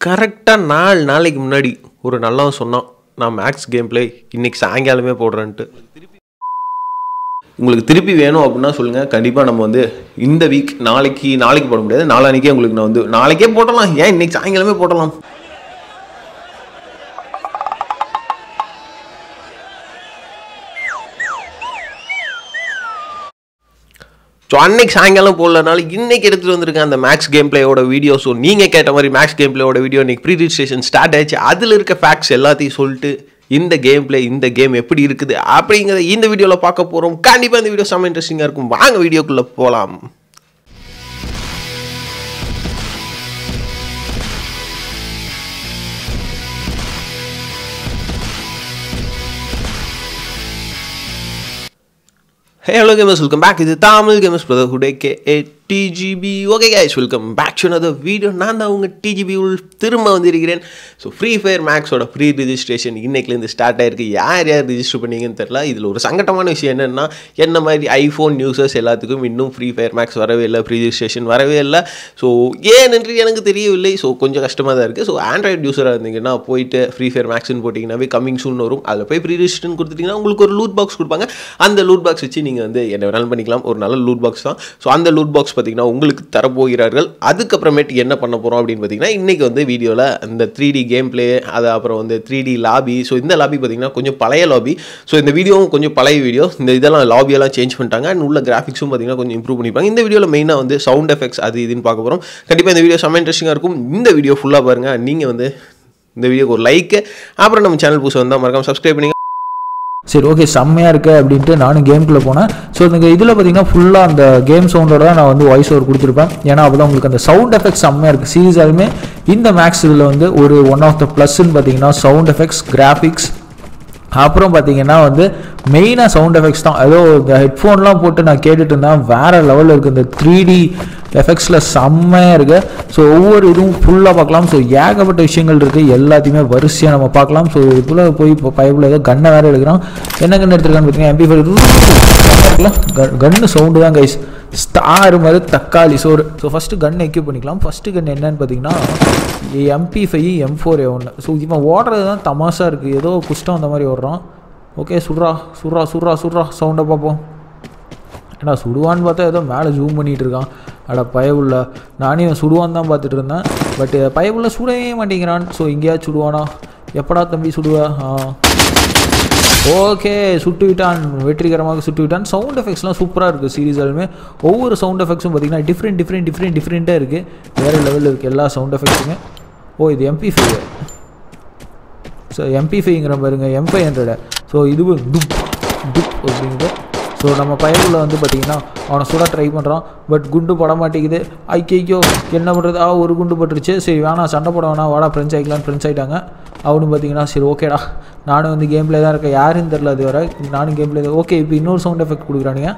கரெக்டாக நாலு நாளைக்கு முன்னாடி ஒரு நல்லவன் சொன்னான் நான் மேக்ஸ் கேம் பிளே இன்னைக்கு சாயங்காலமே போடுறேன்ட்டு உங்களுக்கு திருப்பி வேணும் அப்படின்னா சொல்லுங்கள் கண்டிப்பாக நம்ம வந்து இந்த வீக் நாளைக்கு நாளைக்கு போட முடியாது நாளானிக்கே உங்களுக்கு நான் வந்து நாளைக்கே போடலாம் ஏன் இன்னைக்கு சாயங்காலமே போடலாம் ஸோ அன்னைக்கு சாயங்காலம் போடலனால இன்னைக்கு எடுத்துகிட்டு வந்திருக்கேன் அந்த மேக்ஸ் கேம் பிளேயோட வீடியோ ஸோ நீங்கள் கேட்ட மாதிரி மேக்ஸ் கேம் பிளேயோட வீடியோ இன்னைக்கு ப்ரீ ரிஜிஸ்ட்ரேஷன் ஸ்டார்ட் ஆயிடுச்சு அதில் இருக்க ஃபேக்ட்ஸ் எல்லாத்தையும் சொல்லிட்டு இந்த கேம் பிளே இந்த கேம் எப்படி இருக்குது அப்படிங்கிறத இந்த வீடியோவில் பார்க்க போகிறோம் கண்டிப்பாக இந்த வீடியோ செம்ம இன்ட்ரெஸ்டிங்காக இருக்கும் வாங்க வீடியோக்குள்ளே போகலாம் ஹலோ கேமர்ஸ் வெல்கம் பேக் இது Tamil gamers brotherhood K A DGP okay guys welcome back to another video நான் தான் உங்கள் டிஜிபி உள் திரும்ப வந்திருக்கிறேன் ஸோ ஃப்ரீ ஃபயர் மேக்ஸோட ப்ரீ ரிஜிஸ்ட்ரேஷன் இன்னைக்குலேருந்து ஸ்டார்ட் ஆயிருக்கு யார் யார் ரிஜிஸ்டர் பண்ணீங்கன்னு தெரில இதில் ஒரு சங்கட்டமான விஷயம் என்னென்னா என்ன மாதிரி ஐஃபோன் யூசர்ஸ் எல்லாத்துக்கும் இன்னும் ஃப்ரீ ஃபயர் மேக்ஸ் வரவே இல்லை ப்ரீ ரிஜிஸ்ட்ரேஷன் வரவே இல்லை ஸோ ஏன் என்று எனக்கு தெரியவில்லை ஸோ கொஞ்சம் கஷ்டமாக தான் இருக்குது ஸோ ஆண்ட்ராய்டு யூஸராக இருந்தீங்கன்னா போயிட்டு ஃப்ரீ ஃபயர் மேக்ஸ்னு போட்டிங்கன்னாவே கமிங் சூன் வரும் அதில் போய் ப்ரீ ரிஜிஸ்ட்ரேஷன் கொடுத்துட்டிங்கன்னா உங்களுக்கு ஒரு லூட் பாக்ஸ் கொடுப்பாங்க அந்த லூட் பாக்ஸ் வச்சு நீங்கள் வந்து என்ன வேணாலும் பண்ணிக்கலாம் ஒரு நல்ல லூட் பாக்ஸ் தான் ஸோ அந்த லூட் பாக்ஸ் பார்த்தீங்கன்னா உங்களுக்கு தரப்போகிறார்கள் அதுக்கப்புறமேட்டு என்ன பண்ண போகிறோம் அப்படின்னு பார்த்தீங்கன்னா இன்றைக்கி வந்து வீடியோவில் இந்த த்ரீ டி கேம் பிளே அது அப்புறம் வந்து த்ரீ டி லாபி ஸோ இந்த லாபி பார்த்தீங்கன்னா கொஞ்சம் பழைய லாபி ஸோ இந்த வீடியோவும் கொஞ்சம் பழைய வீடியோ இந்த இதெல்லாம் லாபியெல்லாம் சேஞ்ச் பண்ணிட்டாங்க அண்ட் உள்ள கிராஃபிக்ஸும் பார்த்தீங்கன்னா கொஞ்சம் இம்ப்ரூவ் பண்ணிப்பாங்க இந்த வீடியோவில் மெயினாக வந்து சவுண்ட் எஃபெக்ட்ஸ் அது இதுன்னு பார்க்க போகிறோம் கண்டிப்பாக இந்த வீடியோ செம்ம இன்ட்ரெஸ்டிங்காக இருக்கும் இந்த வீடியோ ஃபுல்லாக பாருங்கள் நீங்கள் வந்து இந்த வீடியோக்கு ஒரு லைக்கு அப்புறம் நம்ம சேனல் புதுசு வந்தால் மறக்காம சப்ஸ்கிரைப் பண்ணி சரி ஓகே செம்மையாக இருக்கு அப்படின்ட்டு நானும் கேம்குள்ளே போனேன் ஸோ இந்த இதில் பார்த்தீங்கன்னா ஃபுல்லாக அந்த கேம் சவுண்டோட தான் நான் வந்து வாய்ஸ் ஓவர் கொடுத்துருப்பேன் ஏன்னா அப்போ தான் உங்களுக்கு அந்த சவுண்ட் எஃபெக்ட்ஸ் செம்மையாக இருக்குது சீரியஸாலுமே இந்த மேக்ஸ் இதில் வந்து ஒரு ஒன் ஆஃப் த ப்ளஸ்ன்னு பார்த்தீங்கன்னா சவுண்ட் எஃபெக்ட்ஸ் கிராஃபிக்ஸ் அப்புறம் பார்த்தீங்கன்னா வந்து மெயினாக சவுண்ட் எஃபெக்ட்ஸ் தான் ஏதோ இந்த ஹெட்ஃபோன்லாம் போட்டு நான் கேட்டுட்டு இருந்தேன் வேறு லெவலில் இருக்குது இந்த த்ரீ டி எஃபெக்ட்ஸில் செம்மையாக இருக்குது ஸோ ஒவ்வொரு இதுவும் ஃபுல்லாக பார்க்கலாம் ஸோ ஏகப்பட்ட விஷயங்கள் இருக்குது எல்லாத்தையுமே வரிசையாக நம்ம பார்க்கலாம் ஸோ இதுக்குள்ளே போய் இப்போ பைப்பில் ஏதோ கன்னை வேறு எடுக்கிறோம் என்ன கன்று எடுத்துருக்கான்னு பார்த்தீங்கன்னா எம்பி ஃபைவ் கன்னு சவுண்டு தான் கைஸ் ஸ்டார் மாதிரி தக்காளி சோறு ஸோ ஃபஸ்ட்டு கன் எக்யூப் பண்ணிக்கலாம் ஃபஸ்ட்டு கன் என்னன்னு பார்த்தீங்கன்னா MP five M four A ஒன்று ஸோ இவன் ஓடுறது தான் தமாஷாக இருக்குது ஏதோ குஷ்டம் அந்த மாதிரி ஓடுறான் ஓகே சுட்றா சுட்றா சுட்றா சுட்றா சவுண்டை பார்ப்போம் ஏன்னா சுடுவான்னு பார்த்தா ஏதோ மேலே ஜூம் பண்ணிகிட்டு இருக்கான் அட பயவுள்ள நானே இவன் சுடுவான்னு தான் பார்த்துட்டு இருந்தேன் பட் பயவுள்ள சுடவே மாட்டேங்கிறான் ஸோ எங்கேயாச்சும் சுடுவானா எப்படா தம்பி சுடுவ ஆ ஓகே சுட்டு விட்டான் வெற்றிகரமாக சுட்டு விட்டான் சவுண்ட் எஃபெக்ட்ஸ்லாம் சூப்பராக இருக்குது சீரியஸாலுமே ஒவ்வொரு சவுண்ட் எஃபெக்ட்ஸும் பார்த்தீங்கன்னா டிஃப்ரெண்ட் டிஃப்ரெண்ட் டிஃப்ரெண்ட் டிஃப்ரெண்ட்டாக இருக்குது வேறு லெவலில் இருக்குது எல்லா சவுண்ட் எஃபெக்ட்ஸுமே ஓ இது எம்பி ஃபைவ் ஸோ எம்பி ஃபைங்கிற பாருங்க எம் ஃபைவ் ஹண்ட்ரடு ஸோ இது டுப் டுப் அப்படிங்குது ஸோ நம்ம பயனில் வந்து பார்த்திங்கன்னா அவனை சுட ட்ரை பண்ணுறான் பட் குண்டு பட மாட்டேங்குது ஐக்கையோ என்ன பண்ணுறது ஆ ஒரு குண்டு பட்டுருச்சு சரி வேணாம் சண்டை போட வேணாம் வாடா ஃப்ரெண்ட்ஸ் ஆகிக்கலான்னு ஃப்ரெண்ட்ஸ் ஆகிட்டாங்க அவனு பார்த்தீங்கன்னா சரி ஓகேடா நானும் வந்து கேம் பிளே தான் இருக்கேன் யாருன்னு தெரில அது வரை நானும் கேம் பிளே ஓகே இப்போ இன்னொரு சவுண்ட் எஃபெக்ட் கொடுக்குறானுங்க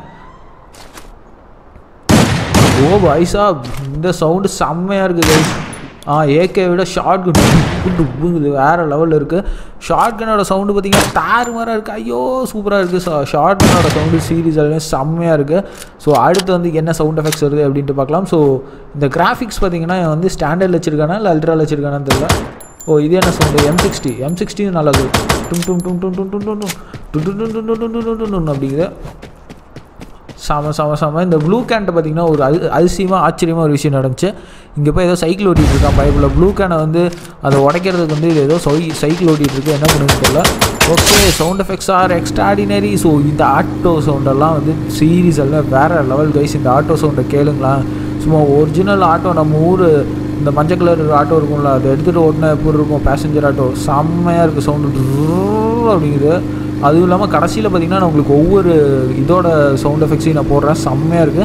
ஓ வைசா இந்த சவுண்டு செம்மையாக இருக்குது கைஸ் ஆ ஏகே விட ஷார்ட் கன் குண்டு இது வேறு லெவலில் இருக்குது ஷார்ட் கனோட சவுண்டு பார்த்தீங்கன்னா தாறு மாதிரி இருக்குது ஐயோ சூப்பராக இருக்குது ஷார்ட் கனோட சவுண்டு சீரீஸ் எல்லாமே செம்மையாக இருக்குது ஸோ அடுத்து வந்து என்ன சவுண்ட் எஃபெக்ட்ஸ் வருது அப்படின்ட்டு பார்க்கலாம் ஸோ இந்த கிராஃபிக்ஸ் பார்த்தீங்கன்னா வந்து ஸ்டாண்டர்ட் வச்சிருக்கானா இல்லை அல்ட்ராவில் வச்சிருக்கானான்னு தெரியல ஓ இது என்ன சவுண்டு எம் சிக்ஸ்டி எம் சிக்ஸ்டியும் நல்லா இருக்குது டும் டும் டும் டும் டும் டும் டும் டும் டும் டும் டும் டும் டும் டும் டும் டும் டும் அப்படிங்குது செம செம செம இந்த ப்ளூ கேன்ட்டை பார்த்தீங்கன்னா ஒரு அது அதிசயமாக ஆச்சரியமாக ஒரு விஷயம் நடந்துச்சு இங்கே போய் ஏதோ சைக்கிள் ஓட்டிகிட்டு இருக்கான் பைப்பில் ப்ளூ கேனை வந்து அதை உடைக்கிறதுக்கு வந்து இது ஏதோ சை சைக்கிள் ஓட்டிகிட்டு இருக்கு என்ன பண்ணுன்னு தெரியல okay sound effects are extraordinary so இந்த ஆட்டோ சவுண்டெல்லாம் வந்து சீரீஸ் எல்லாம் வேறு லெவல் கைஸ் இந்த ஆட்டோ சவுண்டை கேளுங்களேன் சும்மா ஒரிஜினல் ஆட்டோ நம்ம ஊர் இந்த மஞ்சள் கலர் ஆட்டோ இருக்கும்ல அதை எடுத்துகிட்டு ஓட்டின எப்படி இருக்கும் பேசஞ்சர் ஆட்டோ செம்மையாக இருக்குது சவுண்டு அப்படிங்குது அதுவும் இல்லாமல் கடைசியில் பார்த்தீங்கன்னா நான் உங்களுக்கு ஒவ்வொரு இதோட சவுண்ட் எஃபெக்ட்ஸையும் நான் போடுறேன் செம்மையாக இருக்குது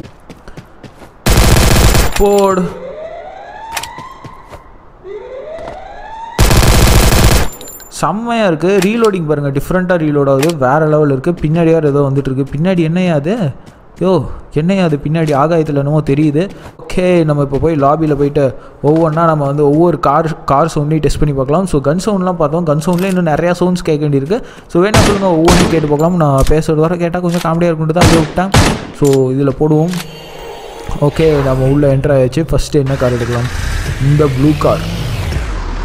போடு செம்மையாக இருக்குது ரீலோடிங் பாருங்கள் டிஃப்ரெண்ட்டாக ரீலோட் ஆகுது வேறு லெவல் இருக்குது பின்னாடி வேறு ஏதோ வந்துட்டுருக்கு பின்னாடி என்னையா அது யோ என்னையா அது பின்னாடி ஆகாயத்தில் என்னமோ தெரியுது ஓகே நம்ம இப்போ போய் லாபியில் போயிட்டு ஒவ்வொன்றா நம்ம வந்து ஒவ்வொரு கார் கார் சவுண்டையும் டெஸ்ட் பண்ணி பார்க்கலாம் ஸோ கன் சவுண்ட்லாம் பார்த்தோம் கன் சவுண்டில் இன்னும் நிறையா சவுண்ட்ஸ் கேட்க வேண்டியிருக்கு ஸோ வேணா சொல்லுங்கள் ஒவ்வொன்றும் கேட்டு பார்க்கலாம் நான் பேசுகிறது வர கேட்டால் கொஞ்சம் காமெடியாக இருக்குன்ட்டு தான் அப்படியே விட்டேன் ஸோ இதில் போடுவோம் ஓகே நம்ம உள்ளே என்ட்ரு ஆயாச்சு ஃபஸ்ட்டு என்ன கார் எடுக்கலாம் இந்த ப்ளூ கார்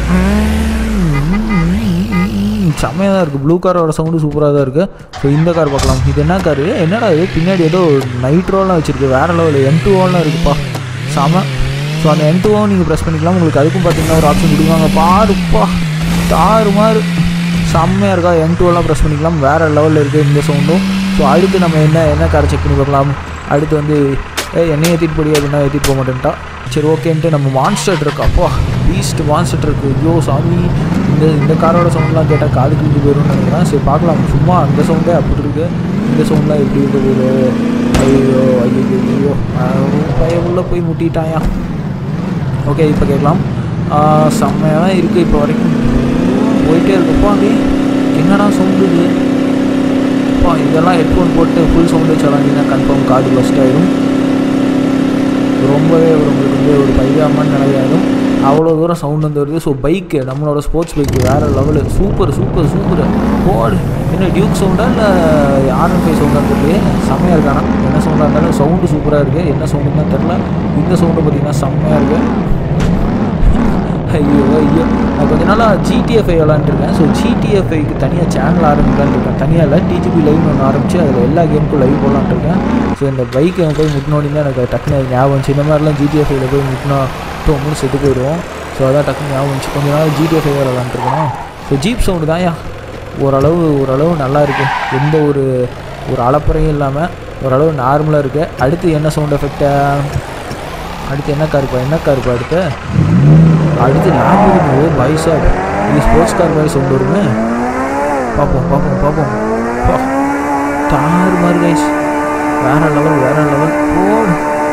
செம்மையாக தான் இருக்குது ப்ளூ காரோட சவுண்டு சூப்பராக தான் இருக்குது ஸோ இந்த கார் பார்க்கலாம் இது என்ன காரு என்னடா இது பின்னாடி ஏதோ நைட்ரோலாம் வச்சுருக்கு வேறு லெவலில் என் டூஓலாம் இருக்குப்பா செம ஸோ அந்த என் டூஓ நீங்கள் ப்ரெஸ் பண்ணிக்கலாம் உங்களுக்கு அதுக்கும் பார்த்தீங்கன்னா ஒரு ஆப்ஷன் கொடுக்குவாங்க பாருப்பா தாறு மாறு செம்மையாக இருக்கா என் டூவெல்லாம் ப்ரெஸ் பண்ணிக்கலாம் வேறு லெவலில் இருக்குது இந்த சவுண்டும் ஸோ அடுத்து நம்ம என்ன என்ன காரை செக் பண்ணி பார்க்கலாம் அடுத்து வந்து ஏ என்னை ஏற்றிட்டு போடி அப்படின்னா ஏற்றிட்டு போக மாட்டேன்ட்டா சரி ஓகேன்ட்டு நம்ம மான்ஸ்டர் இருக்கு அப்பா பீஸ்ட் மான்ஸ்டர் இருக்கு ஐயோ சாமி இந்த இந்த காரோட சவுண்ட்லாம் கேட்டால் காது கிழிஞ்சு போயிடும்னு நினைக்கிறேன் சரி பார்க்கலாம் சும்மா அந்த சவுண்டே அப்படி இருக்கு இந்த சவுண்ட்லாம் எப்படி இருக்க போகுது ஐயோ ஐயோ ஐயோ பையன் உள்ளே போய் முட்டிட்டாயா ஓகே இப்போ கேட்கலாம் செம்மையாக தான் இருக்குது இப்போ வரைக்கும் போயிட்டே இருக்குப்பா அப்படி என்னடா சவுண்டு இது அப்பா இதெல்லாம் ஹெட்ஃபோன் போட்டு ஃபுல் சவுண்டு வச்சாலாங்கன்னா கன்ஃபார்ம் காது பஸ்ட் ஆயிடும் ரொம்பவே உங்களுக்கு வந்து ஒரு பைகாமன் நிலையாயிடும் அவ்வளோ தூரம் சவுண்ட் வந்து வருது ஸோ பைக்கு நம்மளோட ஸ்போர்ட்ஸ் பைக்கு வேறு லெவலு சூப்பர் சூப்பர் சூப்பர் போடு என்ன டியூக் சவுண்டா இல்லை ஆர்என் ஃபைவ் சவுண்டாக தெரியல செம்மையாக இருக்கானா என்ன சவுண்டாக இருந்தாலும் சவுண்டு சூப்பராக இருக்குது என்ன சவுண்டுன்னு தான் தெரில இந்த சவுண்டு பார்த்தீங்கன்னா செம்மையாக இருக்குது ஐயோ ஐயோ நான் கொஞ்ச நாளாக ஜிடிஎஃப்ஐ விளாண்டுருக்கேன் ஸோ ஜிடிஎஃப்ஐக்கு தனியாக சேனல் ஆரம்பிக்கலான்னு இருக்கேன் தனியாக இல்லை டிஜிபி லைவ்னு ஒன்று ஆரம்பிச்சு அதில் எல்லா கேமுக்கும் லைவ் போடலான்ட்டு இருக்கேன் ஸோ இந்த பைக்கை போய் முட்டினோடனே தான் எனக்கு டக்குனு அது ஞாபகம் வந்துச்சு இந்த மாதிரிலாம் ஜிடிஎஃப்ஐயில் போய் முட்டினா டோ மூணு செத்து போயிடுவோம் ஸோ அதான் டக்குனு ஞாபகம் வந்துச்சு கொஞ்ச நாள் ஜிடிஎஃப்ஐ வேறு விளாண்டுருக்கணும் ஸோ ஜீப் சவுண்டு தான் ஓரளவு ஓரளவு நல்லா இருக்குது எந்த ஒரு ஒரு அலப்பறையும் இல்லாமல் ஓரளவு நார்மலாக இருக்குது அடுத்து என்ன சவுண்ட் எஃபெக்டா அடுத்து என்ன காருப்பா என்ன காருப்பா அடுத்து அடுத்து லேப் இருக்குது பாய்ஸா இது ஸ்போர்ட்ஸ் கார் மாதிரி சவுண்ட் வருமே பார்ப்போம் பார்ப்போம் பார்ப்போம் பா தாறு மாதிரி கைஸ் வேற லெவல் வேற லெவல் போடு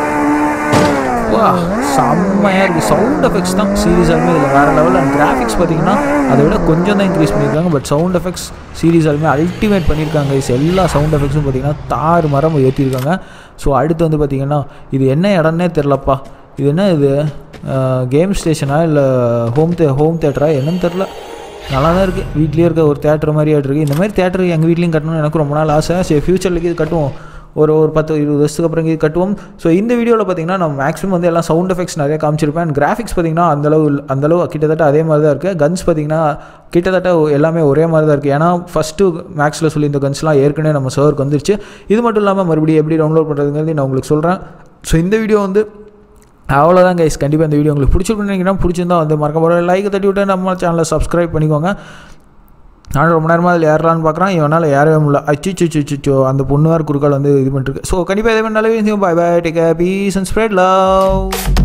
வா செம்மையாக இருக்குது சவுண்ட் எஃபெக்ட்ஸ் தான் சீரியஸாலுமே இதில் வேறு லெவல் அண்ட் கிராஃபிக்ஸ் பார்த்தீங்கன்னா அதை விட கொஞ்சம் தான் இன்க்ரீஸ் பண்ணியிருக்காங்க பட் சவுண்ட் எஃபெக்ட்ஸ் சீரியஸாலுமே அல்டிமேட் பண்ணியிருக்காங்க guys. எல்லா சவுண்ட் எஃபெக்ட்ஸும் பார்த்தீங்கன்னா தாறு மரம் ஏற்றிருக்காங்க ஸோ அடுத்து வந்து பார்த்தீங்கன்னா இது என்ன இடம்னே தெரிலப்பா இது என்ன இது கேம் ஸ்டேஷனா இல்லை ஹோம் தே ஹோம் தேட்டரா என்னன்னு தெரில நல்லா தான் இருக்குது வீட்லேயே இருக்க ஒரு தேட்டர் மாதிரி இருக்குது இந்த மாதிரி தேட்டர் எங்கள் வீட்லேயும் கட்டணும்னு எனக்கு ரொம்ப நாள் ஆசை சரி ஃப்யூச்சரில் இது கட்டுவோம் ஒரு ஒரு பத்து இருபது வருஷத்துக்கு அப்புறம் இது கட்டுவோம் ஸோ இந்த வீடியோவில் பார்த்தீங்கன்னா நம்ம மேக்ஸிமம் வந்து எல்லாம் சவுண்ட் எஃபெக்ட்ஸ் நிறைய காமிச்சிருப்பேன் அண்ட் கிராஃபிக்ஸ் பார்த்தீங்கன்னா அந்தளவு அந்தளவு கிட்டத்தட்ட அதே மாதிரி தான் இருக்குது கன்ஸ் பார்த்தீங்கன்னா கிட்டத்தட்ட எல்லாமே ஒரே மாதிரி தான் இருக்குது ஏன்னா ஃபஸ்ட்டு மேக்ஸில் சொல்லி இந்த கன்ஸ்லாம் ஏற்கனவே நம்ம சர்வருக்கு வந்துருச்சு இது மட்டும் இல்லாமல் மறுபடியும் எப்படி டவுன்லோட் பண்ணுறதுங்கிறது நான் உங்களுக்கு சொல்கிறேன் ஸோ இந்த வீடியோ வந்து அவ்வளோதான் கைஸ் கண்டிப்பாக இந்த வீடியோ உங்களுக்கு பிடிச்சிருக்குன்னு நினைக்கிறேன் பிடிச்சிருந்தா வந்து மறக்க போகிற லைக் தட்டி விட்டு நம்ம சேனலை சப்ஸ்கிரைப் பண்ணிக்கோங்க நான் ரொம்ப நேரமாக அதில் ஏறலான்னு பார்க்குறேன் இவனால் ஏறவே முடியல அச்சு சுச்சோ அந்த பொண்ணு வேறு குறுக்கால் வந்து இது பண்ணிருக்கு ஸோ கண்டிப்பாக இதே மாதிரி நல்ல விஷயம் bye bye take peace and spread love